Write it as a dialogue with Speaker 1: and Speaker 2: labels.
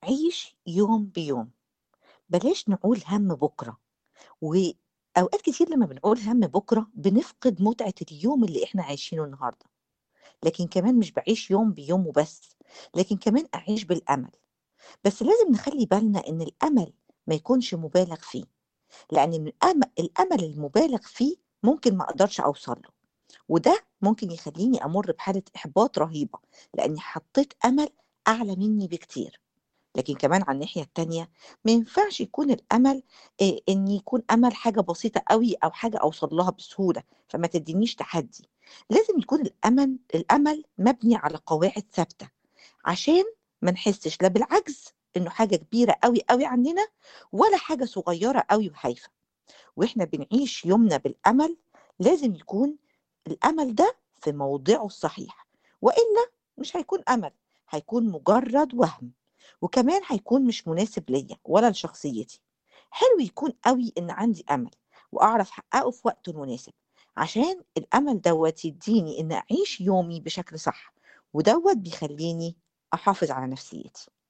Speaker 1: عيش يوم بيوم، بلاش نقول هَم بُكرة، وأوقات كتير لمّا بنقول هَم بُكرة بنفقد متعة اليوم اللي إحنا عايشينه النهارده، لكن كمان مش باعيش يوم بيوم وبس، لكن كمان أعيش بالأمل، بس لازم نخلّي بالنا إن الأمل ما يكونش مُبالغ فيه، لأن الأم الأمل المُبالغ فيه ممكن ما أقدرش أوصل له، وده ممكن يخلّيني أمُر بحالة إحباط رهيبة، لإني حطيت أمل أعلى منّي بكتير. لكن كمان على الناحية التانية ما ينفعش يكون الأمل آآ إن يكون أمل حاجة بسيطة أوي أو حاجة أوصل لها بسهولة، فما تدّينيش تحدّي، لازم يكون الأمل الأمل مبني على قواعد ثابتة، عشان ما نحسّش لا بالعجز إنه حاجة كبيرة أوي، أوي عنّنا، ولا حاجة صغيّرة أوي وهايفة، وإحنا بنعيش يومنا بالأمل لازم يكون الأمل ده في موضعه الصحيح، وإلا مش هيكون أمل، هيكون مجرّد وَهْم، وكمان هيكون مش مناسب ليّا ولا لشخصيتي. حلو يكون أوي إن عندي أمل وأعرف أحققه في وقته المناسب، عشان الأمل دوّة يدّيني إن أعيش يومي بشكل صح، ودوّة بيخلّيني أحافظ على نفسيتي.